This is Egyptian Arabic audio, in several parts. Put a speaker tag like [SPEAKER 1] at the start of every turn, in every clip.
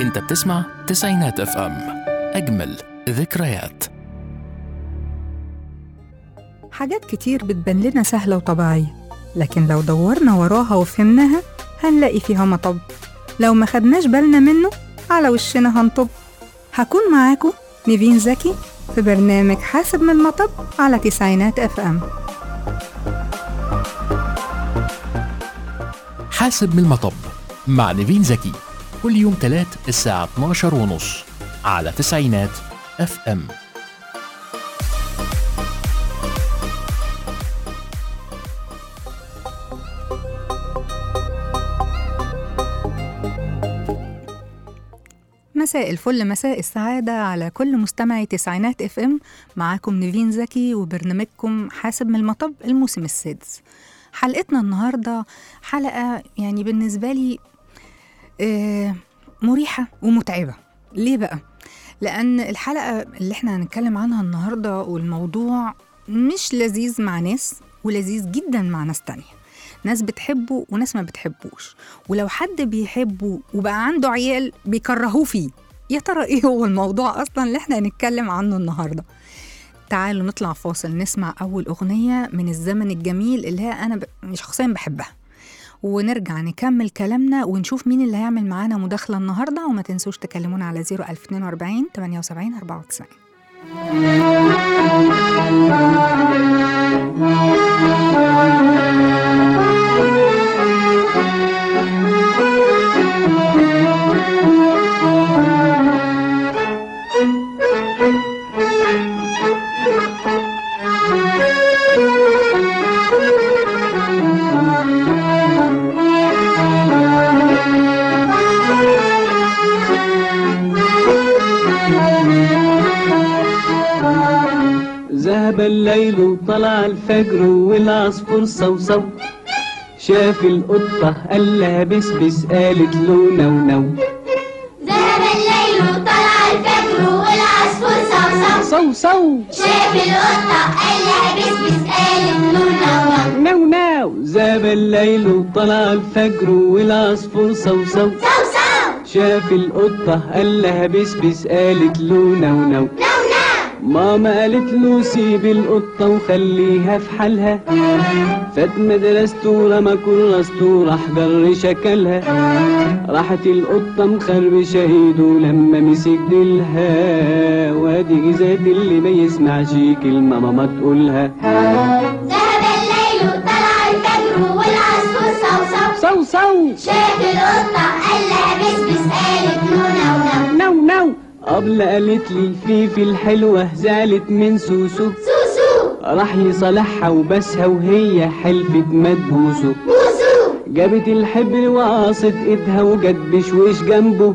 [SPEAKER 1] انت بتسمع تسعينات اف ام اجمل ذكريات
[SPEAKER 2] حاجات كتير بتبان لنا سهلة وطبيعية لكن لو دورنا وراها وفهمناها هنلاقي فيها مطب لو ما خدناش بالنا منه على وشنا هنطب هكون معاكم نيفين زكي في برنامج حاسب من المطب على تسعينات اف ام
[SPEAKER 1] حاسب من المطب مع نيفين زكي كل يوم تلات الساعة 12 ونص على تسعينات اف ام
[SPEAKER 2] مساء الفل مساء السعادة على كل مستمعي تسعينات اف ام معاكم نيفين زكي وبرنامجكم حاسب من المطب الموسم السادس حلقتنا النهاردة حلقة يعني بالنسبة لي آه، مريحة ومتعبة ليه بقى؟ لأن الحلقة اللي احنا هنتكلم عنها النهاردة والموضوع مش لذيذ مع ناس ولذيذ جدا مع ناس تانية ناس بتحبه وناس ما بتحبوش ولو حد بيحبه وبقى عنده عيال بيكرهوه فيه يا ترى ايه هو الموضوع اصلا اللي احنا هنتكلم عنه النهارده تعالوا نطلع فاصل نسمع اول اغنيه من الزمن الجميل اللي هي انا ب... شخصيا بحبها ونرجع نكمل كلامنا ونشوف مين اللي هيعمل معانا مداخله النهارده وما تنسوش تكلمونا على 01042 78 94
[SPEAKER 3] ذهب الليل وطلع الفجر والعصفور صوصو شاف القطة قال لها بسبس قالت له نو نو
[SPEAKER 4] ذهب الليل وطلع الفجر والعصفور صوصو
[SPEAKER 3] صو صو
[SPEAKER 4] شاف القطة قال لها بسبس قالت له نو نو
[SPEAKER 3] نو نو ذهب الليل وطلع الفجر والعصفور صو صو
[SPEAKER 4] صو صو
[SPEAKER 3] شاف القطة قال لها بسبس قالت له نو نو
[SPEAKER 4] نو نو
[SPEAKER 3] ماما قالت له سيب القطة وخليها في حالها فات مدرسته ورمى كراسته وراح جر شكلها راحت القطة مخربشة ايده لما مسك ديلها وادي جزات اللي ما يسمعش كلمة ماما تقولها
[SPEAKER 4] ذهب الليل وطلع الفجر والعصفور صو صو
[SPEAKER 3] صو صو
[SPEAKER 4] شاف القطة قال لها بسبس قالت له نو نو
[SPEAKER 3] نو نو قبل قالت لي الفيفي الحلوة زعلت من سوسو
[SPEAKER 4] سوسو
[SPEAKER 3] راح يصالحها وبسها وهي حلفت ما تبوسه
[SPEAKER 4] بوسو
[SPEAKER 3] جابت الحبر وقاصت ايدها وجت بشويش جنبه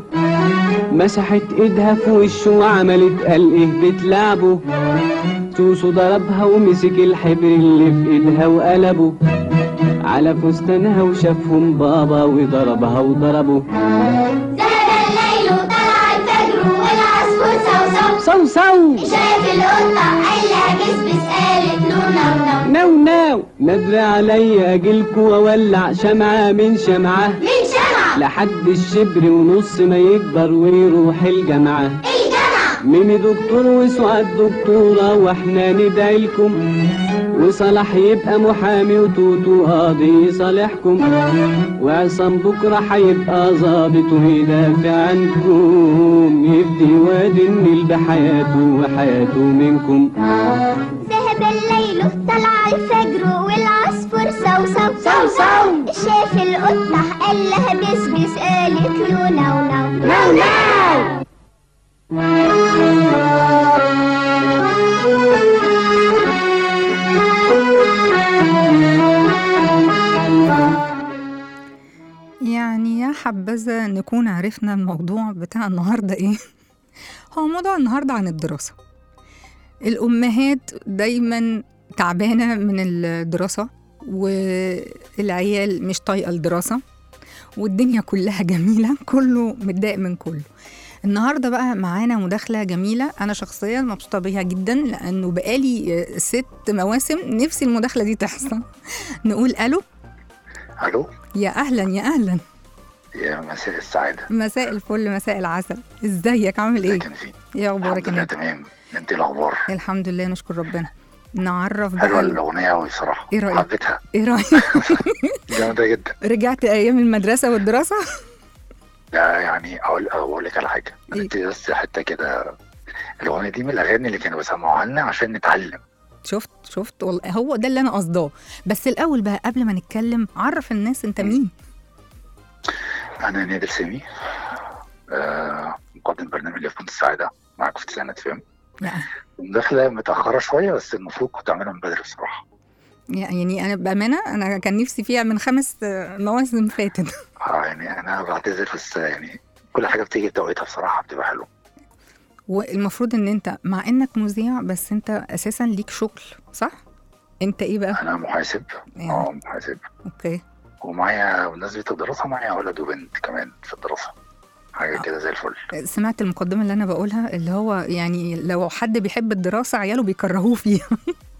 [SPEAKER 3] مسحت ايدها في وشه وعملت قال ايه بتلعبه سوسو ضربها ومسك الحبر اللي في ايدها وقلبه على فستانها وشافهم بابا وضربها وضربه
[SPEAKER 4] ذهب الليل وطلع الفجر والعصفور صو صو
[SPEAKER 3] صو صو
[SPEAKER 4] شاف القطة قال لها بسبس قالت له نو نو
[SPEAKER 3] نو نو ندري عليا اجيلكوا واولع شمعة من شمعة
[SPEAKER 4] من شمعة
[SPEAKER 3] لحد الشبر ونص ما يكبر ويروح الجامعة
[SPEAKER 4] الجامعة
[SPEAKER 3] ميمي دكتور وسعاد دكتورة واحنا ندعي لكم وصلاح يبقى محامي وتوتو قاضي يصالحكم وعصام بكرة هيبقى ظابط ويدافع عنكم يفدي واد النيل بحياته وحياته منكم
[SPEAKER 4] ذهب الليل طلع الفجر والعصفور صو صو صو صو شاف القطة قال لها بسبس قالت له نو نو نو نو
[SPEAKER 2] يعني يا حبذا نكون عرفنا الموضوع بتاع النهارده ايه هو موضوع النهارده عن الدراسة الأمهات دايما تعبانة من الدراسة والعيال مش طايقة الدراسة والدنيا كلها جميلة كله متضايق من كله النهارده بقى معانا مداخلة جميلة أنا شخصيا مبسوطة بيها جدا لأنه بقالي آه، ست مواسم نفسي المداخلة دي تحصل نقول ألو
[SPEAKER 5] الو
[SPEAKER 2] يا أهلا يا أهلا
[SPEAKER 5] يا مساء السعادة
[SPEAKER 2] مساء الفل مساء العسل ازيك عامل ايه
[SPEAKER 5] لكن في
[SPEAKER 2] ايه اخبارك
[SPEAKER 5] الحمد لله
[SPEAKER 2] انت
[SPEAKER 5] تمام انت إيه الاخبار
[SPEAKER 2] الحمد لله نشكر ربنا نعرف
[SPEAKER 5] حلوه
[SPEAKER 2] بقى ال-
[SPEAKER 5] الاغنيه قوي بصراحه
[SPEAKER 2] إيه رأيك؟
[SPEAKER 5] حبيتها
[SPEAKER 2] ايه رايك
[SPEAKER 5] جامده جدا
[SPEAKER 2] رجعت ايام المدرسه والدراسه
[SPEAKER 5] ده يعني اقول اقول لك على حاجه
[SPEAKER 2] إيه؟
[SPEAKER 5] انت بس حته كده الاغنيه دي من الاغاني اللي كانوا بيسمعوها لنا عشان نتعلم
[SPEAKER 2] شفت شفت والله هو ده اللي انا قصداه بس الاول بقى قبل ما نتكلم عرف الناس انت مين
[SPEAKER 5] انا نادر سامي آه مقدم برنامج اللي في كنت السعاده معاكم في تسعينات فيلم
[SPEAKER 2] يعني
[SPEAKER 5] مداخله متاخره شويه بس المفروض كنت اعملها من بدري بصراحه
[SPEAKER 2] يعني انا بامانه انا كان نفسي فيها من خمس آه، مواسم فاتت
[SPEAKER 5] آه يعني انا بعتذر بس يعني كل حاجه بتيجي بتوقيتها بصراحه بتبقى حلوه
[SPEAKER 2] والمفروض ان انت مع انك مذيع بس انت اساسا ليك شغل صح انت ايه بقى
[SPEAKER 5] انا محاسب
[SPEAKER 2] يعني
[SPEAKER 5] اه محاسب
[SPEAKER 2] اوكي
[SPEAKER 5] ومعايا بمناسبة الدراسة معايا ولد وبنت كمان في الدراسة حاجة
[SPEAKER 2] آه.
[SPEAKER 5] كده زي الفل
[SPEAKER 2] سمعت المقدمه اللي انا بقولها اللي هو يعني لو حد بيحب الدراسه عياله بيكرهوه فيها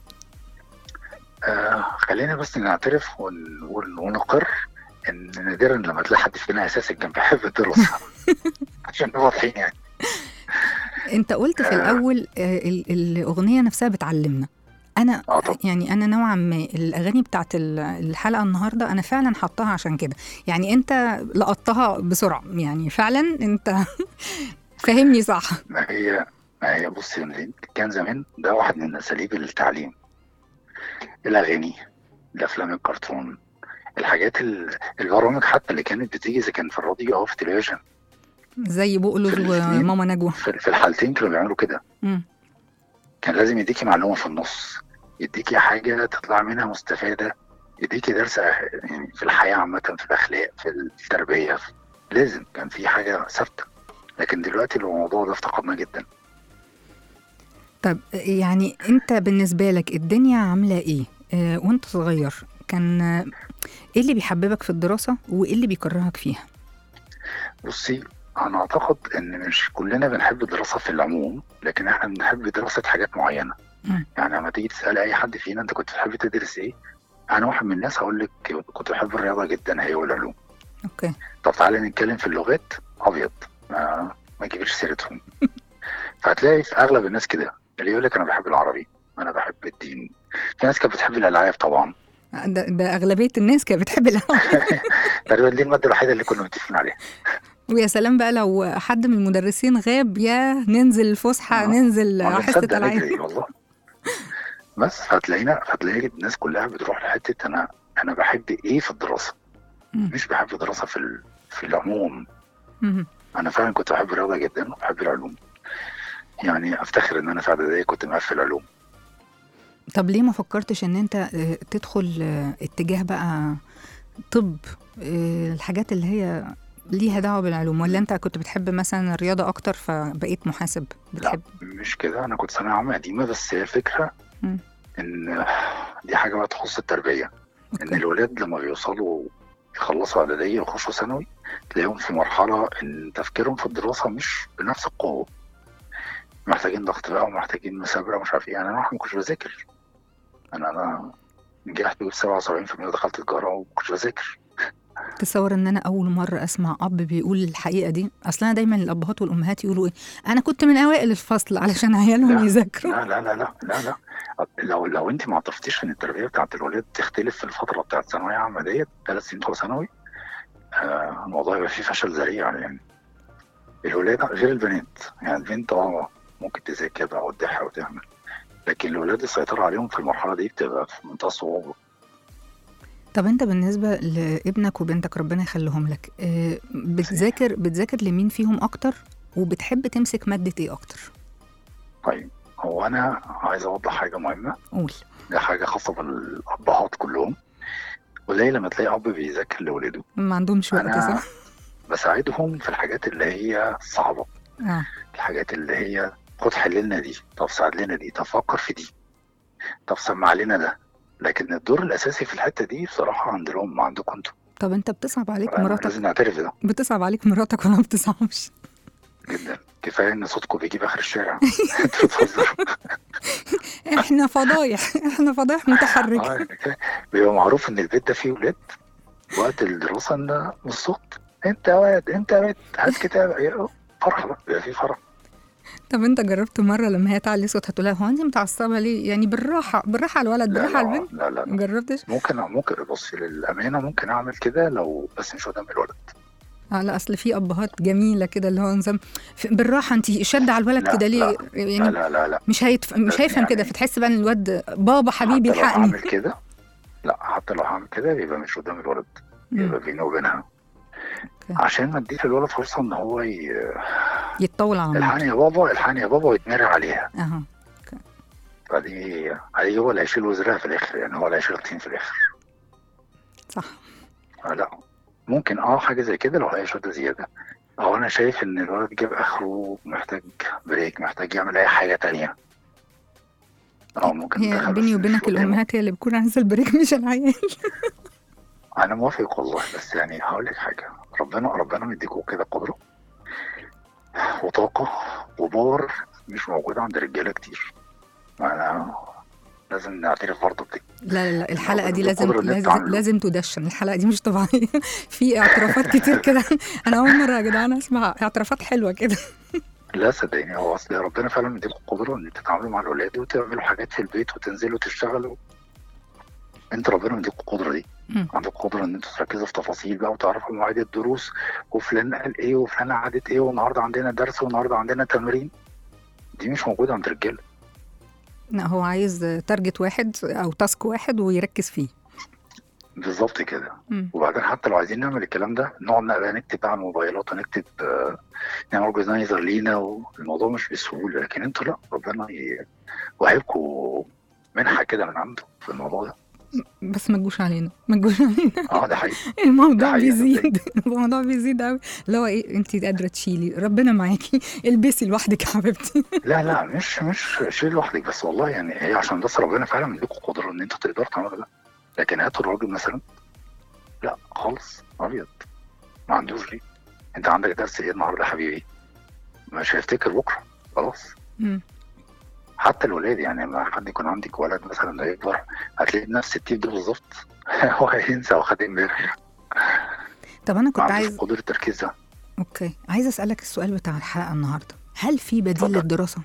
[SPEAKER 5] آه خلينا بس نعترف ون... ون... ونقر ان نادرا لما تلاقي حد فينا اساسا كان بيحب الدراسة عشان نبقى واضحين يعني
[SPEAKER 2] انت قلت في
[SPEAKER 5] آه.
[SPEAKER 2] الاول آه، ال- الاغنيه نفسها بتعلمنا انا
[SPEAKER 5] اه طب
[SPEAKER 2] يعني انا نوعا ما الاغاني بتاعت ال- الحلقه النهارده انا فعلا حطاها عشان كده يعني انت لقطتها بسرعه يعني فعلا انت فاهمني صح
[SPEAKER 5] ما هي ما هي بص يا نادين، كان زمان ده واحد من اساليب التعليم الاغاني الافلام الكرتون الحاجات ال... البرامج حتى اللي كانت بتيجي اذا كان في الراديو او في التلفزيون
[SPEAKER 2] زي بقلوز
[SPEAKER 5] في الاثنين.
[SPEAKER 2] وماما نجوى
[SPEAKER 5] في في الحالتين كانوا بيعملوا كده
[SPEAKER 2] مم.
[SPEAKER 5] كان لازم يديكي معلومة في النص يديكي حاجة تطلع منها مستفادة يديكي درس يعني في الحياة عامة في الأخلاق في التربية في لازم كان في حاجة ثابتة لكن دلوقتي الموضوع ده افتقدناه جدا
[SPEAKER 2] طب يعني انت بالنسبه لك الدنيا عامله ايه آه وانت صغير كان آه، ايه اللي بيحببك في الدراسه وايه اللي بيكرهك فيها
[SPEAKER 5] بصي أنا أعتقد إن مش كلنا بنحب الدراسة في العموم لكن إحنا بنحب دراسة حاجات معينة
[SPEAKER 2] مم.
[SPEAKER 5] يعني لما تيجي تسألي أي حد فينا أنت كنت بتحب تدرس إيه؟ أنا واحد من الناس هقول لك كنت بحب الرياضة جدا هي والعلوم
[SPEAKER 2] اوكي
[SPEAKER 5] طب تعالى نتكلم في اللغات ابيض ما ما تجيبش سيرتهم فهتلاقي في اغلب الناس كده اللي يقول لك انا بحب العربي انا بحب الدين في ناس كانت بتحب الالعاب طبعا
[SPEAKER 2] ده, ده اغلبيه الناس كانت بتحب القهوه
[SPEAKER 5] تقريبا دي الماده الوحيده اللي كنا متفقين عليها
[SPEAKER 2] ويا سلام بقى لو حد من المدرسين غاب يا ننزل الفسحه
[SPEAKER 5] آه.
[SPEAKER 2] ننزل
[SPEAKER 5] ما
[SPEAKER 2] حصه
[SPEAKER 5] بنصدق
[SPEAKER 2] العاب
[SPEAKER 5] نجري والله بس هتلاقينا هتلاقي الناس كلها بتروح لحته انا انا بحب ايه في الدراسه
[SPEAKER 2] مم.
[SPEAKER 5] مش بحب الدراسه في ال... في العموم
[SPEAKER 2] مم.
[SPEAKER 5] انا فعلا كنت بحب الرياضه جدا وبحب العلوم يعني افتخر ان انا في اعداديه كنت مقفل علوم
[SPEAKER 2] طب ليه ما فكرتش ان انت آه، تدخل آه، اتجاه بقى طب آه، الحاجات اللي هي ليها دعوه بالعلوم ولا انت كنت بتحب مثلا الرياضه اكتر فبقيت محاسب بتحب
[SPEAKER 5] مش كده انا كنت ثانويه عامه قديمه بس هي الفكره
[SPEAKER 2] مم.
[SPEAKER 5] ان دي حاجه بقى تخص التربيه ان
[SPEAKER 2] أوكي.
[SPEAKER 5] الولاد لما بيوصلوا يخلصوا اعداديه ويخشوا ثانوي تلاقيهم في مرحله ان تفكيرهم في الدراسه مش بنفس القوه محتاجين ضغط بقى ومحتاجين مثابره ومش عارف ايه يعني انا واحد ما كنتش بذاكر انا انا نجحت ب 77% ودخلت تجاره وما كنتش بذاكر
[SPEAKER 2] تصور ان انا اول مره اسمع اب بيقول الحقيقه دي اصل انا دايما الابهات والامهات يقولوا ايه انا كنت من اوائل الفصل علشان عيالهم
[SPEAKER 5] لا.
[SPEAKER 2] يذاكروا
[SPEAKER 5] لا لا لا لا لا لا لو لو انت ما اعترفتيش ان التربيه بتاعت الولاد تختلف في الفتره بتاعت ثانويه عامه ديت ثلاث سنين بتوع ثانوي آه الموضوع يبقى فيه فشل ذريع يعني الولاد غير البنات يعني البنت اه ممكن تذاكر بقى وتضحي وتعمل لكن الولاد السيطرة عليهم في المرحلة دي بتبقى في منتهى الصعوبة
[SPEAKER 2] طب انت بالنسبه لابنك وبنتك ربنا يخليهم لك آه، بتذاكر بتذاكر لمين فيهم اكتر وبتحب تمسك ماده ايه اكتر
[SPEAKER 5] طيب هو أنا عايز أوضح حاجة مهمة
[SPEAKER 2] قول
[SPEAKER 5] ده حاجة خاصة بالأبهات كلهم قليل لما تلاقي أب بيذاكر لولاده
[SPEAKER 2] ما عندهمش وقت
[SPEAKER 5] أنا
[SPEAKER 2] صح
[SPEAKER 5] بساعدهم في الحاجات اللي هي صعبة
[SPEAKER 2] اه
[SPEAKER 5] الحاجات اللي هي خد حل لنا دي طب ساعد لنا دي طب فكر في دي طب سمع لنا ده لكن الدور الاساسي في الحته دي بصراحه عند الام عندكم انتوا
[SPEAKER 2] طب انت بتصعب عليك
[SPEAKER 5] أنا
[SPEAKER 2] مراتك
[SPEAKER 5] لازم نعترف ده
[SPEAKER 2] بتصعب عليك مراتك ولا ما بتصعبش
[SPEAKER 5] جدا كفايه ان صوتكم بيجيب اخر الشارع انتوا بتهزروا
[SPEAKER 2] احنا فضايح احنا فضايح متحركه
[SPEAKER 5] آه، كفاية. بيبقى معروف ان البيت ده فيه ولاد وقت الدراسه ان مش صوت انت واد انت بنت هات كتاب إيه، فرح بقى يبقى في فرح
[SPEAKER 2] طب انت جربت مره لما هي تعلي صوتها تقول لها هو انت متعصبه ليه يعني بالراحه بالراحه على الولد
[SPEAKER 5] لا
[SPEAKER 2] بالراحه على
[SPEAKER 5] لا
[SPEAKER 2] البنت
[SPEAKER 5] لا لا
[SPEAKER 2] ما جربتش
[SPEAKER 5] ممكن ممكن بصي للامانه ممكن اعمل كده لو بس مش قدام الولد
[SPEAKER 2] اه لا اصل في ابهات جميله كده اللي هو نظام ف- بالراحه انت شد على الولد
[SPEAKER 5] لا،
[SPEAKER 2] كده ليه
[SPEAKER 5] لا،
[SPEAKER 2] يعني
[SPEAKER 5] لا لا لا لا
[SPEAKER 2] مش هيتف... مش
[SPEAKER 5] لازم
[SPEAKER 2] هيفهم كده
[SPEAKER 5] يعني-
[SPEAKER 2] فتحس بقى ان الواد بابا حبيبي
[SPEAKER 5] حتى لو
[SPEAKER 2] الحقني
[SPEAKER 5] هعمل كده لا حتى لو هعمل كده يبقى مش قدام الولد يبقى
[SPEAKER 2] مم.
[SPEAKER 5] بيني وبينها
[SPEAKER 2] أوكي.
[SPEAKER 5] عشان ما اديش الولد فرصه ان هو ي...
[SPEAKER 2] يتطول على مامته
[SPEAKER 5] الحقني يا بابا الحقني يا بابا ويتمرع عليها
[SPEAKER 2] اها
[SPEAKER 5] فدي عليه هو اللي هيشيل وزرها في الاخر يعني هو اللي هيشيل الطين في الاخر
[SPEAKER 2] صح
[SPEAKER 5] آه لا ممكن اه حاجه زي كده لو هي شده زياده او انا شايف ان الولد جاب اخره محتاج بريك محتاج يعمل اي حاجه تانية اه ممكن
[SPEAKER 2] هي
[SPEAKER 5] ندخله
[SPEAKER 2] بيني
[SPEAKER 5] في-
[SPEAKER 2] وبينك
[SPEAKER 5] في قدامه.
[SPEAKER 2] الامهات هي اللي بتكون عايزه البريك مش العيال
[SPEAKER 5] انا موافق والله بس يعني هقول لك حاجه ربنا ربنا مديكوا كده قدره وطاقه وباور مش موجوده عند رجاله كتير انا لازم نعترف برضه بدي
[SPEAKER 2] لا لا لا الحلقه دي
[SPEAKER 5] ربنا
[SPEAKER 2] لازم
[SPEAKER 5] القدرة اللي
[SPEAKER 2] لازم
[SPEAKER 5] بتعمله.
[SPEAKER 2] لازم تدشن الحلقه دي مش طبيعيه في اعترافات كتير كده انا اول مره يا جدعان اسمع اعترافات حلوه كده
[SPEAKER 5] لا صدقني هو اصل ربنا فعلا مديكوا القدره ان تتعاملوا مع الاولاد وتعملوا حاجات في البيت وتنزلوا تشتغلوا انت ربنا مديكوا القدره دي
[SPEAKER 2] مم.
[SPEAKER 5] عندكوا القدره ان انتوا تركزوا في تفاصيل بقى وتعرفوا مواعيد الدروس وفلان قال ايه وفلان قعدت ايه والنهارده عندنا درس والنهارده عندنا تمرين دي مش موجوده عند الرجاله
[SPEAKER 2] لا هو عايز تارجت واحد او تاسك واحد ويركز فيه
[SPEAKER 5] بالظبط كده
[SPEAKER 2] مم.
[SPEAKER 5] وبعدين حتى لو عايزين نعمل الكلام ده نقعد بقى نكتب على الموبايلات ونكتب آه، نعمل اورجنايزر لينا والموضوع مش بسهوله لكن انتوا لا ربنا ي- وهيبكوا منحه كده من عنده في الموضوع ده
[SPEAKER 2] بس ما تجوش علينا ما تجوش علينا
[SPEAKER 5] اه ده حقيقي
[SPEAKER 2] الموضوع
[SPEAKER 5] ده حقيقة
[SPEAKER 2] بيزيد الموضوع بيزيد قوي اللي هو ايه انت قادره تشيلي ربنا معاكي البسي لوحدك يا حبيبتي
[SPEAKER 5] لا لا مش مش شيل لوحدك بس والله يعني هي عشان بس ربنا فعلا مديكوا قدره ان انتوا تقدروا تعملوا ده لكن هاتوا الراجل مثلا لا خالص ابيض ما عندوش ليه انت عندك درس ايه النهارده يا حبيبي مش هيفتكر بكره خلاص
[SPEAKER 2] مم.
[SPEAKER 5] حتى الولاد يعني لما حد يكون عندك ولد مثلا ده يكبر هتلاقيه بنفس التيب ده بالظبط هو هينسى واخد امبارح
[SPEAKER 2] طب انا
[SPEAKER 5] ما
[SPEAKER 2] كنت
[SPEAKER 5] عندوش
[SPEAKER 2] عايز
[SPEAKER 5] قدره التركيز ده
[SPEAKER 2] اوكي عايزه اسالك السؤال بتاع الحلقه النهارده هل في بديل
[SPEAKER 5] اتفضل.
[SPEAKER 2] للدراسه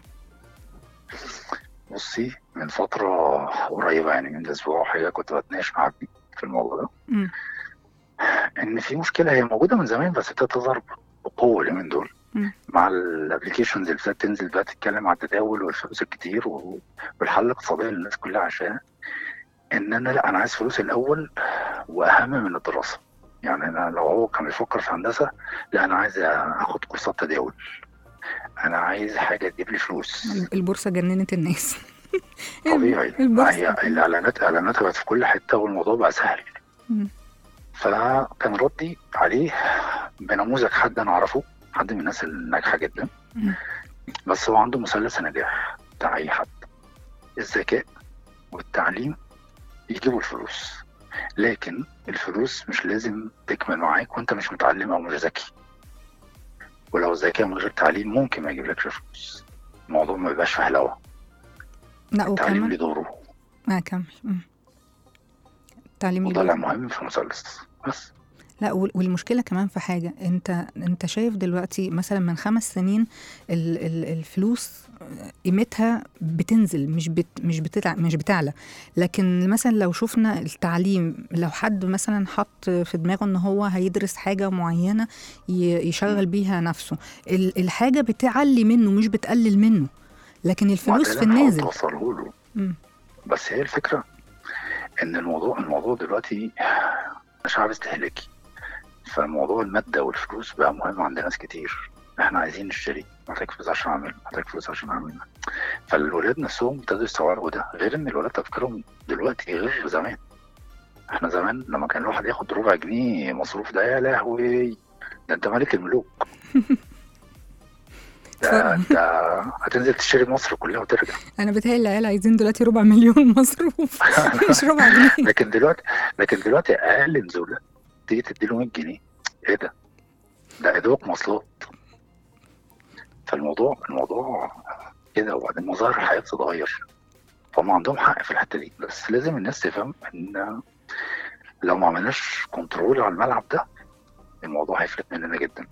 [SPEAKER 5] بصي من فتره قريبه يعني من اسبوع او حاجه كنت بتناقش مع ابني في الموضوع ده
[SPEAKER 2] مم.
[SPEAKER 5] ان في مشكله هي موجوده من زمان بس ابتدت تظهر بقوه اليومين دول
[SPEAKER 2] مم.
[SPEAKER 5] مع الابلكيشنز اللي ابتدت تنزل بقى تتكلم عن التداول والفلوس الكتير و- والحل الاقتصادي اللي الناس كلها عشان ان انا لا انا عايز فلوس الاول واهم من الدراسه يعني انا لو هو كان بيفكر في هندسه لا انا عايز اخد كورسات تداول انا عايز حاجه تجيب لي فلوس
[SPEAKER 2] البورصه جننت الناس
[SPEAKER 5] طبيعي ما
[SPEAKER 2] البورصه
[SPEAKER 5] هي الاعلانات اعلاناتها بقت في كل حته والموضوع بقى سهل
[SPEAKER 2] مم.
[SPEAKER 5] فكان ردي عليه بنموذج حد انا اعرفه حد من الناس الناجحه جدا
[SPEAKER 2] مم.
[SPEAKER 5] بس هو عنده مثلث نجاح بتاع اي حد الذكاء والتعليم يجيبوا الفلوس لكن الفلوس مش لازم تكمل معاك وانت مش متعلم او مش ذكي ولو ذكاء من غير تعليم ممكن ما يجيبلكش فلوس الموضوع ما بيبقاش فهلوه
[SPEAKER 2] لا
[SPEAKER 5] التعليم
[SPEAKER 2] وكمان
[SPEAKER 5] ليه دوره
[SPEAKER 2] اه كمل مم. التعليم ليه
[SPEAKER 5] وطلع
[SPEAKER 2] دور.
[SPEAKER 5] مهم في المثلث بس
[SPEAKER 2] لا وال- والمشكله كمان في حاجه انت انت شايف دلوقتي مثلا من خمس سنين ال ال الفلوس قيمتها بتنزل مش بت مش بتتع مش بتعلى لكن مثلا لو شفنا التعليم لو حد مثلا حط في دماغه ان هو هيدرس حاجه معينه ي- يشغل بيها نفسه ال- الحاجه بتعلي منه مش بتقلل منه لكن الفلوس
[SPEAKER 5] وده
[SPEAKER 2] في
[SPEAKER 5] اللي أنا
[SPEAKER 2] النازل
[SPEAKER 5] حاولت اوصله له
[SPEAKER 2] مم.
[SPEAKER 5] بس هي الفكره ان الموضوع الموضوع دلوقتي شعب استهلاكي فالموضوع الماده والفلوس بقى مهم عند ناس كتير احنا عايزين نشتري محتاج فلوس عشان اعمل محتاج فلوس عشان اعمل فالولاد نفسهم ابتدوا يستوعبوا ده غير ان الولاد تفكيرهم دلوقتي غير زمان احنا زمان لما كان الواحد ياخد ربع جنيه مصروف ده يا لهوي ده انت ملك الملوك ده انت هتنزل تشتري مصر كلها وترجع
[SPEAKER 2] انا بتهيألي العيال عايزين دلوقتي ربع مليون مصروف مش ربع جنيه
[SPEAKER 5] لكن دلوقتي لكن دلوقتي اقل نزوله تيجي تديله 100 جنيه ايه ده؟ ده ادوك مواصلات فالموضوع الموضوع كده وبعدين مظاهر الحياه بتتغير فهم عندهم حق في الحته دي بس لازم الناس تفهم ان لو ما عملناش كنترول على الملعب ده الموضوع هيفلت مننا جدا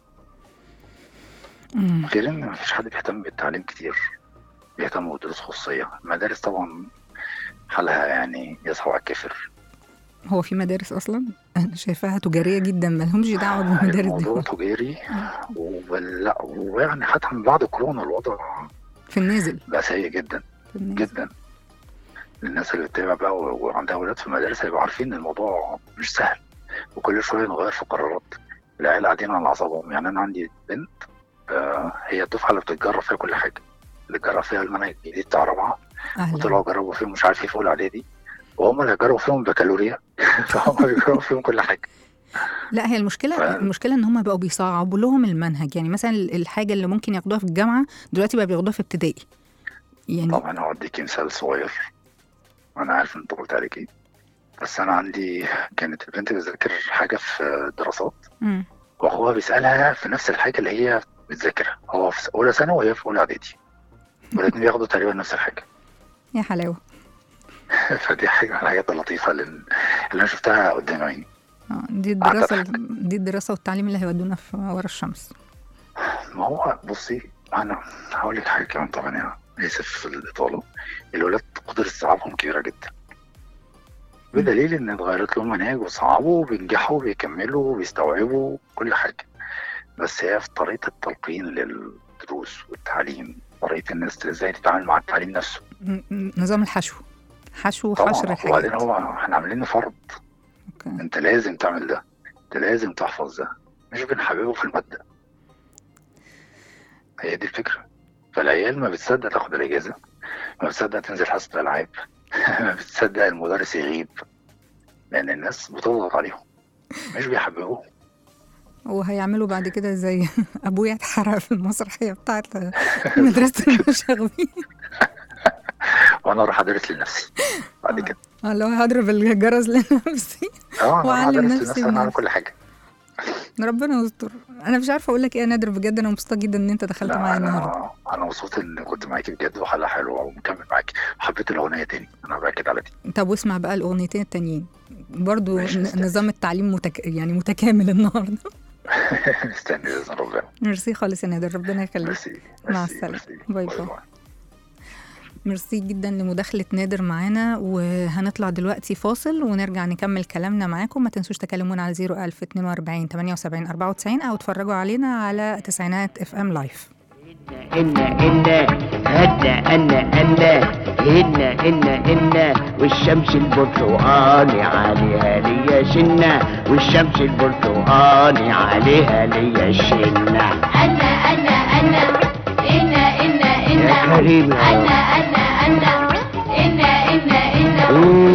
[SPEAKER 2] مم.
[SPEAKER 5] غير ان مفيش حد بيهتم بالتعليم كتير بيهتم بدروس خصوصية المدارس طبعا حالها يعني يصحو على الكافر
[SPEAKER 2] هو في مدارس اصلا انا شايفاها تجاريه جدا مالهمش دعوه بالمدارس
[SPEAKER 5] الموضوع
[SPEAKER 2] دي
[SPEAKER 5] تجاري ولا ويعني حتى من بعد كورونا الوضع
[SPEAKER 2] في النازل
[SPEAKER 5] بقى سيء جدا
[SPEAKER 2] في النازل
[SPEAKER 5] جدا الناس اللي بتتابع بقى و- وعندها اولاد في المدارس هيبقوا عارفين ان الموضوع مش سهل وكل شويه نغير في قرارات العيال قاعدين على اعصابهم يعني انا عندي بنت آه هي الدفعه اللي بتتجرب فيها كل حاجه اللي جرب فيها المنهج الجديد بتاع رابعه
[SPEAKER 2] اهلا
[SPEAKER 5] وطلعوا جربوا فيهم مش عارف ايه في اولى اعدادي وهم اللي جربوا فيهم بكالوريا فهم بيجربوا فيهم كل حاجه
[SPEAKER 2] لا هي المشكله
[SPEAKER 5] ف-
[SPEAKER 2] المشكله ان هم بقوا بيصعبوا لهم المنهج يعني مثلا الحاجه اللي ممكن ياخدوها في الجامعه دلوقتي بقى بياخدوها في ابتدائي يعني
[SPEAKER 5] طبعا هوديكي مثال صغير انا عارف انت قلت عليك ايه بس انا عندي كانت البنت بتذاكر حاجه في الدراسات
[SPEAKER 2] مم.
[SPEAKER 5] واخوها بيسالها في نفس الحاجه اللي هي بتذاكرها هو في اولى ثانوي وهي في اولى اعدادي والاثنين بياخدوا تقريبا نفس الحاجه
[SPEAKER 2] يا حلاوه
[SPEAKER 5] فدي حاجه من الحاجات اللطيفه اللي, اللي انا شفتها قدام عيني
[SPEAKER 2] آه، دي الدراسه
[SPEAKER 5] أعتقد.
[SPEAKER 2] دي الدراسه والتعليم اللي هيودونا في ورا الشمس
[SPEAKER 5] ما هو بصي انا هقول لك حاجه كمان طبعا انا اسف في الاطاله الولاد قدره استيعابهم كبيره جدا بدليل ان اتغيرت لهم مناهج وصعبوا وبينجحوا وبيكملوا وبيستوعبوا كل حاجه بس هي في طريقه التلقين للدروس والتعليم طريقه الناس ازاي تتعامل مع التعليم نفسه
[SPEAKER 2] م- م- نظام الحشو حشو وحشر
[SPEAKER 5] طبعا
[SPEAKER 2] الحاجات
[SPEAKER 5] وبعدين هو احنا عاملين فرض
[SPEAKER 2] أوكي.
[SPEAKER 5] انت لازم تعمل ده انت لازم تحفظ ده مش بنحببه في الماده هي دي الفكره فالعيال ما بتصدق تاخد الاجازه ما بتصدق تنزل حصه الالعاب ما بتصدق المدرس يغيب لان الناس بتضغط عليهم مش بيحببوه
[SPEAKER 2] وهيعملوا بعد كده زي ابويا اتحرق في المسرحيه بتاعت مدرسه المشاغبين
[SPEAKER 5] وانا اروح ادرس لنفسي بعد كده
[SPEAKER 2] اللي هو هضرب الجرس لنفسي
[SPEAKER 5] اه انا
[SPEAKER 2] وأعلم
[SPEAKER 5] أروح ادرس
[SPEAKER 2] نفسي
[SPEAKER 5] لنفسي انا اعمل
[SPEAKER 2] بنفسي.
[SPEAKER 5] كل حاجه
[SPEAKER 2] ربنا يستر انا مش عارفه اقول لك ايه يا نادر بجد انا مبسوطه جدا ان انت دخلت
[SPEAKER 5] لا
[SPEAKER 2] معايا النهارده
[SPEAKER 5] انا انا مبسوط ان كنت معاكي بجد وحلقه حلوه ومكمل معاكي وحبيت الاغنيه تاني انا باكد على دي
[SPEAKER 2] طب واسمع بقى الاغنيتين التانيين برضو
[SPEAKER 5] ماشي،
[SPEAKER 2] ن-
[SPEAKER 5] مستني.
[SPEAKER 2] نظام التعليم متك... يعني متكامل النهارده
[SPEAKER 5] مستني باذن ربنا
[SPEAKER 2] ميرسي خالص يا نادر ربنا يخليك
[SPEAKER 5] ميرسي
[SPEAKER 2] مع
[SPEAKER 5] ميرسي،
[SPEAKER 2] السلامة.
[SPEAKER 5] ميرسي.
[SPEAKER 2] باي باي. ميرسي جدا لمداخلة نادر معانا وهنطلع دلوقتي فاصل ونرجع نكمل كلامنا معاكم ما تنسوش تكلمونا على 01042 78 94 أو تفرجوا علينا على تسعينات اف ام لايف
[SPEAKER 6] إن إن هنا أنا أنا هنا إن إن والشمس البرتقاني عليها ليا شنة والشمس البرتقاني عليها ليا شنة
[SPEAKER 4] أنا أنا أنا إنا إنا
[SPEAKER 6] يا
[SPEAKER 4] إنا
[SPEAKER 6] كريم يا رب.
[SPEAKER 4] أنا أنا أنا إنا إنا إنا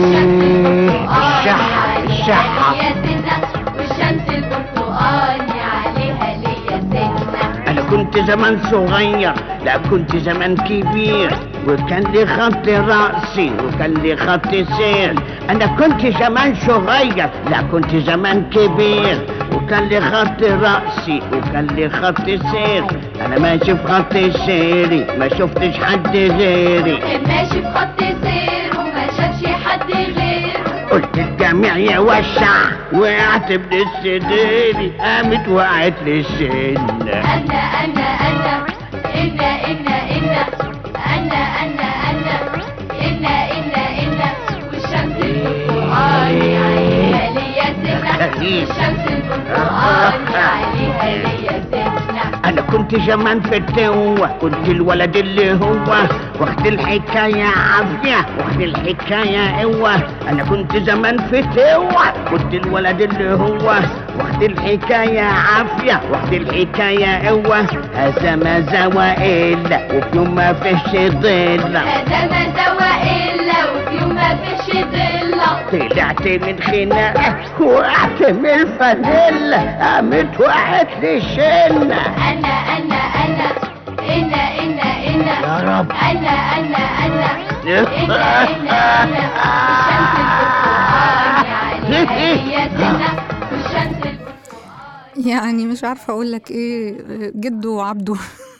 [SPEAKER 6] مم،
[SPEAKER 4] والشمس
[SPEAKER 6] الشحة،
[SPEAKER 4] البرتقاني
[SPEAKER 6] الشحة.
[SPEAKER 4] عليها سنة والشمس البرتقاني عليها ليا سنة
[SPEAKER 6] أنا كنت زمان صغير لا كنت زمان كبير وكان لي خط رأسي وكان لي خط سير أنا كنت زمان صغير لا كنت زمان كبير وكان لي خط رأسي وكان لي خط سير أنا ماشي في خط سيري ما شفتش حد غيري
[SPEAKER 4] كان ماشي بخط سير وما شافش حد غيره
[SPEAKER 6] قلت الجميع يوسع وقعت من السرير قامت وقعت لي السنة
[SPEAKER 4] أنا أنا أنا إنا إنا إنا أنا أنا أنا إنا إنا إنا والشمس البرتقاني عليها ليا سنة والشمس البرتقاني عليها ليا سنة
[SPEAKER 6] انا كنت زمان في التوة كنت الولد اللي هو واخد الحكاية عافية واخد الحكاية قوة انا كنت زمان في التوة كنت الولد اللي هو واخد الحكاية عافية واخد الحكاية قوة هذا ما زوى الا وفي يوم ما فيش ظل
[SPEAKER 4] هذا ما سوى إلا وفي يوم ما فيش ضلة
[SPEAKER 6] طلعت من خناقة وقعت من الفانيلا قامت وقعت لي شنة
[SPEAKER 4] أنا أنا أنا إنا إنا إنا
[SPEAKER 6] يا رب
[SPEAKER 4] أنا أنا أنا إنا إنا إنا والشمس البرتقاني عليها ليا سنة والشمس البرتقاني
[SPEAKER 2] يعني مش عارفة أقول لك إيه جده وعبده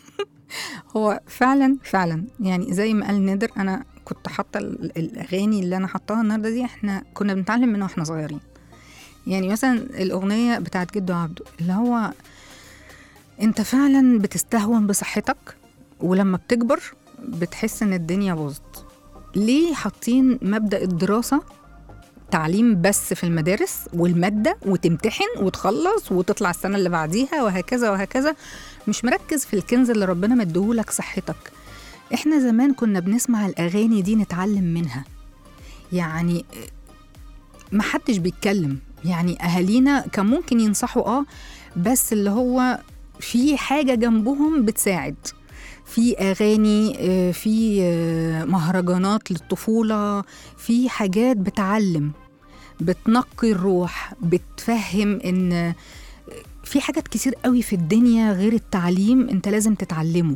[SPEAKER 2] هو فعلا فعلا يعني زي ما قال نادر أنا كنت حاطة ال- الأغاني اللي أنا حطاها النهاردة دي إحنا كنا بنتعلم منها وإحنا صغيرين يعني مثلا الأغنية بتاعت جدو عبده اللي هو أنت فعلا بتستهون بصحتك ولما بتكبر بتحس إن الدنيا باظت ليه حاطين مبدأ الدراسة تعليم بس في المدارس والمادة وتمتحن وتخلص وتطلع السنة اللي بعديها وهكذا وهكذا مش مركز في الكنز اللي ربنا مديهولك صحتك احنا زمان كنا بنسمع الأغاني دي نتعلم منها يعني ما حدش بيتكلم يعني أهالينا كان ممكن ينصحوا اه بس اللي هو في حاجة جنبهم بتساعد في أغاني آه، في آه، مهرجانات للطفولة في حاجات بتعلم بتنقي الروح بتفهم إن في حاجات كتير قوي في الدنيا غير التعليم انت لازم تتعلمه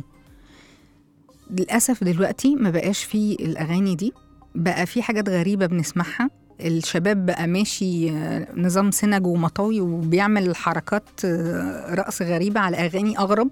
[SPEAKER 2] للأسف دلوقتي ما بقاش في الأغاني دي بقى في حاجات غريبة بنسمعها الشباب بقى ماشي آه، نظام سنج ومطاوي وبيعمل حركات آه، رقص غريبة على أغاني أغرب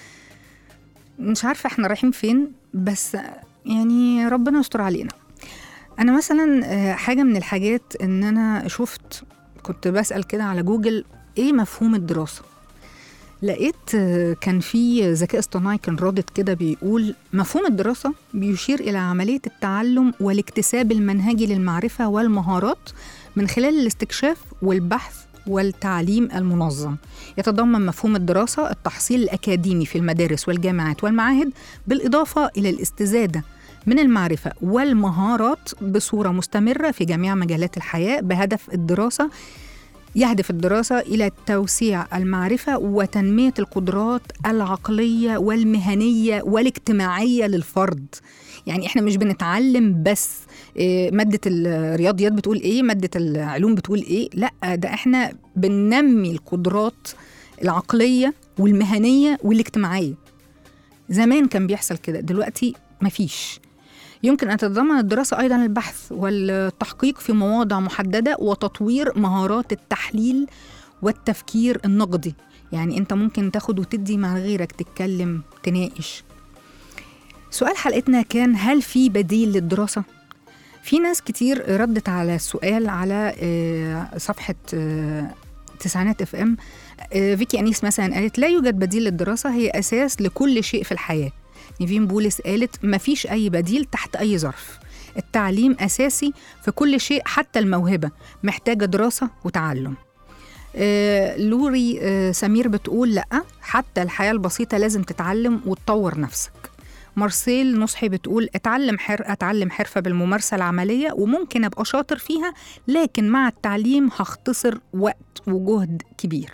[SPEAKER 2] مش عارفة احنا رايحين فين بس يعني ربنا يستر علينا أنا مثلا آه، حاجة من الحاجات إن أنا شفت كنت بسأل كده على جوجل إيه مفهوم الدراسة لقيت آه، كان في ذكاء اصطناعي كان رادد كده بيقول مفهوم الدراسة بيشير إلى عملية التعلم والاكتساب المنهجي للمعرفة والمهارات من خلال الاستكشاف والبحث والتعليم المنظم يتضمن مفهوم الدراسة التحصيل الأكاديمي في المدارس والجامعات والمعاهد بالإضافة إلى الاستزادة من المعرفة والمهارات بصورة مستمرة في جميع مجالات الحياة بهدف الدراسة يهدف الدراسة إلى توسيع المعرفة وتنمية القدرات العقلية والمهنية والاجتماعية للفرد يعني احنا مش بنتعلم بس إيه، مادة الرياضيات بتقول ايه مادة العلوم بتقول ايه لا ده احنا بننمي القدرات العقلية والمهنية والاجتماعية زمان كان بيحصل كده دلوقتي مفيش يمكن أن تتضمن الدراسة أيضا البحث والتحقيق في مواضع محددة وتطوير مهارات التحليل والتفكير النقدي يعني أنت ممكن تاخد وتدي مع غيرك تتكلم تناقش سؤال حلقتنا كان هل في بديل للدراسة؟ في ناس كتير ردت على السؤال على آه، صفحة آه، تسعينات اف ام فيكي أنيس مثلا قالت لا يوجد بديل للدراسة هي أساس لكل شيء في الحياة نيفين بولس قالت مفيش أي بديل تحت أي ظرف التعليم أساسي في كل شيء حتى الموهبة محتاجة دراسة وتعلم آه، لوري آه، سمير بتقول لأ حتى الحياة البسيطة لازم تتعلم وتطور نفسك مارسيل نصحي بتقول اتعلم حر اتعلم حرفه بالممارسه العمليه وممكن ابقى شاطر فيها لكن مع التعليم هختصر وقت وجهد كبير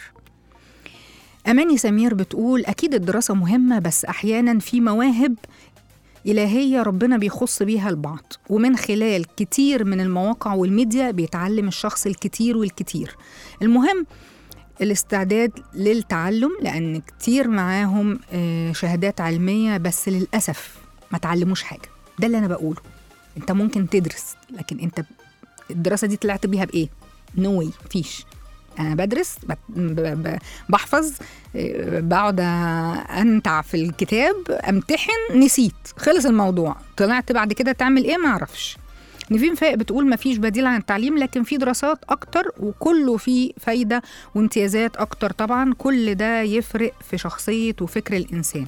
[SPEAKER 2] أماني سمير بتقول أكيد الدراسة مهمة بس أحيانا في مواهب إلهية ربنا بيخص بيها البعض ومن خلال كتير من المواقع والميديا بيتعلم الشخص الكتير والكتير المهم الاستعداد للتعلم لأن كتير معاهم آه، شهادات علمية بس للأسف ما تعلموش حاجة ده اللي أنا بقوله أنت ممكن تدرس لكن أنت الدراسة دي طلعت بيها بإيه؟ نو no مفيش انا بدرس بت- ب- ب- بحفظ آه، بقعد انتع في الكتاب امتحن نسيت خلص الموضوع طلعت بعد كده تعمل ايه ما اعرفش نيفين فايق بتقول ما فيش بديل عن التعليم لكن في دراسات اكتر وكله فيه فايده وامتيازات اكتر طبعا كل ده يفرق في شخصيه وفكر الانسان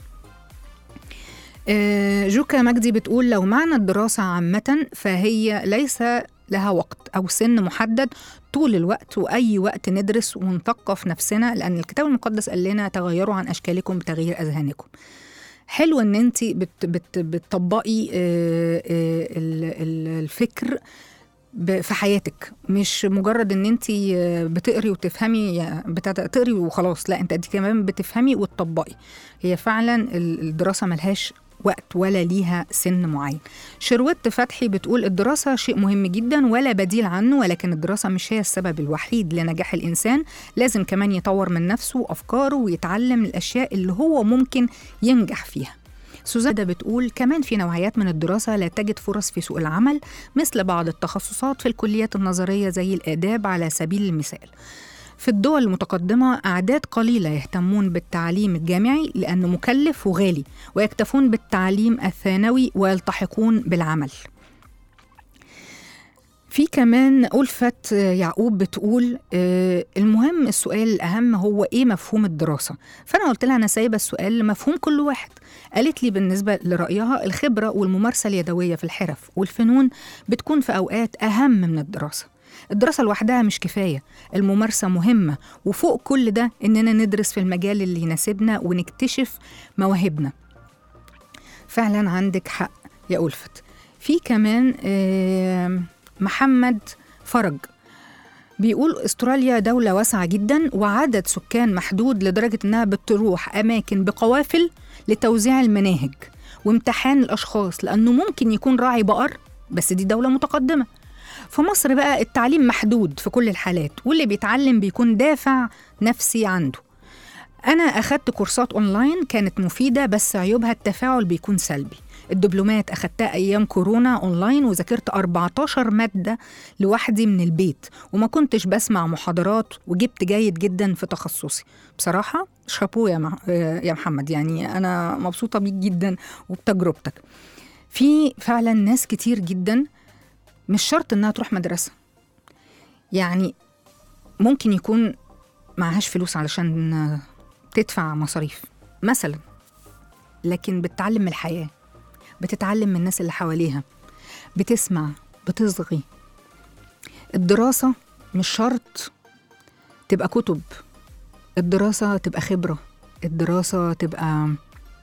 [SPEAKER 2] آه، جوكا مجدي بتقول لو معنى الدراسة عامة فهي ليس لها وقت أو سن محدد طول الوقت وأي وقت ندرس ونثقف نفسنا لأن الكتاب المقدس قال لنا تغيروا عن أشكالكم بتغيير أذهانكم حلو ان انت بت بت بتطبقي آه، آه، ال- ال- الفكر ب- في حياتك مش مجرد ان انت بتقري وتفهمي بتقري وخلاص لا انت كمان بتفهمي وتطبقي هي فعلا ال- الدراسه ملهاش وقت ولا ليها سن معين شروت فتحي بتقول الدراسة شيء مهم جدا ولا بديل عنه ولكن الدراسة مش هي السبب الوحيد لنجاح الإنسان لازم كمان يطور من نفسه وأفكاره ويتعلم الأشياء اللي هو ممكن ينجح فيها سوزادا بتقول كمان في نوعيات من الدراسة لا تجد فرص في سوق العمل مثل بعض التخصصات في الكليات النظرية زي الآداب على سبيل المثال في الدول المتقدمة أعداد قليلة يهتمون بالتعليم الجامعي لأنه مكلف وغالي ويكتفون بالتعليم الثانوي ويلتحقون بالعمل في كمان ألفت يعقوب بتقول آه، المهم السؤال الأهم هو إيه مفهوم الدراسة فأنا قلت لها أنا سايبة السؤال لمفهوم كل واحد قالت لي بالنسبة لرأيها الخبرة والممارسة اليدوية في الحرف والفنون بتكون في أوقات أهم من الدراسة الدراسة لوحدها مش كفاية الممارسة مهمة وفوق كل ده إننا ندرس في المجال اللي يناسبنا ونكتشف مواهبنا فعلا عندك حق يا ألفت في كمان آم، محمد فرج بيقول استراليا دولة واسعة جدا وعدد سكان محدود لدرجة انها بتروح اماكن بقوافل لتوزيع المناهج وامتحان الاشخاص لانه ممكن يكون راعي بقر بس دي دولة متقدمة في مصر بقى التعليم محدود في كل الحالات واللي بيتعلم بيكون دافع نفسي عنده أنا أخدت كورسات أونلاين كانت مفيدة بس عيوبها التفاعل بيكون سلبي الدبلومات أخدتها أيام كورونا أونلاين وذاكرت 14 مادة لوحدي من البيت وما كنتش بسمع محاضرات وجبت جيد جدا في تخصصي بصراحة شابو يا, مع... يا محمد يعني أنا مبسوطة بيك جدا وبتجربتك في فعلا ناس كتير جدا مش شرط إنها تروح مدرسة يعني ممكن يكون معهاش فلوس علشان تدفع مصاريف مثلا لكن بتتعلم من الحياة بتتعلم من الناس اللي حواليها بتسمع بتصغي الدراسة مش شرط تبقى كتب الدراسة تبقى خبرة الدراسة تبقى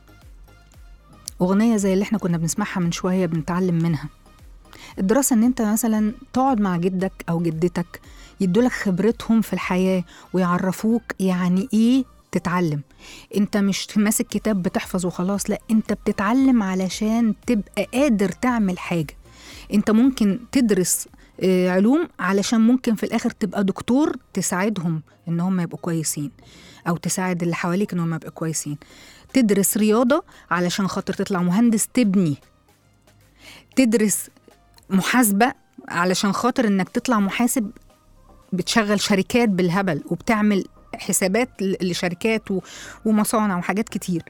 [SPEAKER 2] أغنية زي اللي احنا كنا بنسمعها من شوية بنتعلم منها الدراسة ان انت مثلا تقعد مع جدك او جدتك يدولك خبرتهم في الحياة ويعرفوك يعني ايه تتعلم انت مش ماسك كتاب بتحفظ وخلاص لا انت بتتعلم علشان تبقى قادر تعمل حاجة انت ممكن تدرس آه، علوم علشان ممكن في الاخر تبقى دكتور تساعدهم ان هم يبقوا كويسين او تساعد اللي حواليك ان هم يبقوا كويسين تدرس رياضة علشان خاطر تطلع مهندس تبني تدرس محاسبة علشان خاطر انك تطلع محاسب بتشغل شركات بالهبل وبتعمل حسابات ل- لشركات و- ومصانع وحاجات كتير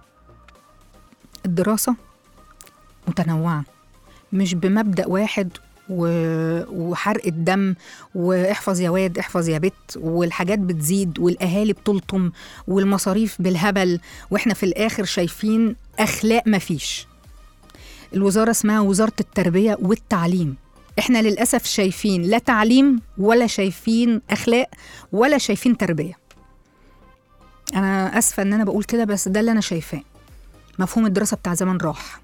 [SPEAKER 2] الدراسة متنوعة مش بمبدأ واحد و- وحرق الدم واحفظ يا واد احفظ يا بت والحاجات بتزيد والاهالي بتلطم والمصاريف بالهبل واحنا في الاخر شايفين اخلاق مفيش الوزارة اسمها وزارة التربية والتعليم احنا للأسف شايفين لا تعليم ولا شايفين أخلاق ولا شايفين تربية أنا أسفة إن أنا بقول كده بس ده اللي أنا شايفاه مفهوم الدراسة بتاع زمان راح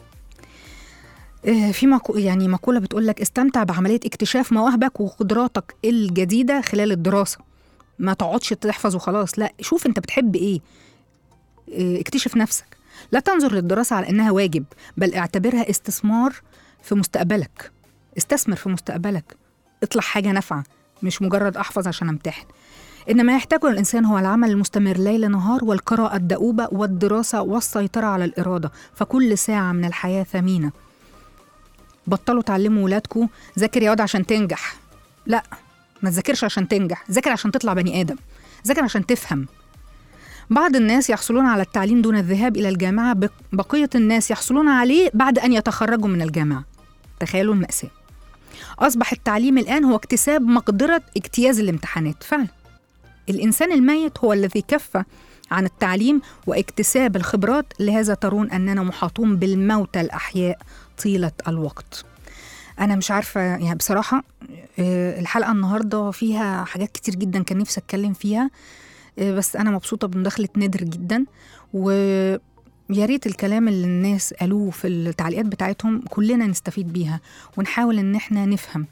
[SPEAKER 2] آه، في مقو... يعني مقولة بتقول لك استمتع بعملية اكتشاف مواهبك وقدراتك الجديدة خلال الدراسة ما تقعدش تحفظ وخلاص لا شوف انت بتحب ايه آه، اكتشف نفسك لا تنظر للدراسة على إنها واجب بل اعتبرها استثمار في مستقبلك استثمر في مستقبلك اطلع حاجة نافعة مش مجرد أحفظ عشان أمتحن إنما يحتاجه الإنسان هو العمل المستمر ليل نهار والقراءة الدؤوبة والدراسة والسيطرة على الإرادة فكل ساعة من الحياة ثمينة بطلوا تعلموا ولادكم ذاكر يا واد عشان تنجح لا ما تذاكرش عشان تنجح ذاكر عشان تطلع بني آدم ذاكر عشان تفهم بعض الناس يحصلون على التعليم دون الذهاب إلى الجامعة بق- بقية الناس يحصلون عليه بعد أن يتخرجوا من الجامعة تخيلوا المأساة أصبح التعليم الآن هو اكتساب مقدرة اجتياز الامتحانات فعلا الإنسان الميت هو الذي كف عن التعليم واكتساب الخبرات لهذا ترون أننا محاطون بالموتى الأحياء طيلة الوقت أنا مش عارفة يعني بصراحة آه، الحلقة النهاردة فيها حاجات كتير جدا كان نفسي أتكلم فيها آه، بس أنا مبسوطة بمداخلة نادر جدا ويا ريت الكلام اللي الناس قالوه في التعليقات بتاعتهم كلنا نستفيد بيها ونحاول إن احنا نفهم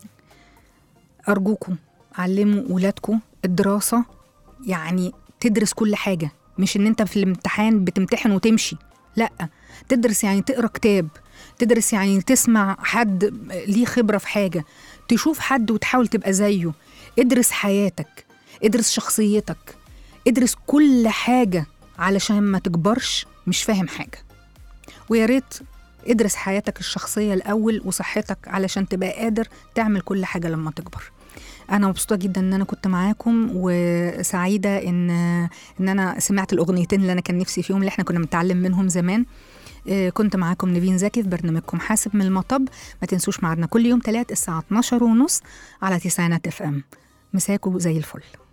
[SPEAKER 2] أرجوكم علموا ولادكم الدراسة يعني تدرس كل حاجة مش إن أنت في الامتحان بتمتحن وتمشي لأ تدرس يعني تقرا كتاب تدرس يعني تسمع حد ليه خبرة في حاجة تشوف حد وتحاول تبقى زيه ادرس حياتك ادرس شخصيتك ادرس كل حاجة علشان ما تكبرش مش فاهم حاجة ويا ريت ادرس حياتك الشخصية الأول وصحتك علشان تبقى قادر تعمل كل حاجة لما تكبر أنا مبسوطة جدا إن أنا كنت معاكم وسعيدة إن إن أنا سمعت الأغنيتين اللي أنا كان نفسي فيهم اللي إحنا كنا بنتعلم منهم زمان آه، كنت معاكم نيفين زكي في برنامجكم حاسب من المطب ما تنسوش معنا كل يوم تلات الساعة 12 ونص على تسعينات اف ام مساكوا زي الفل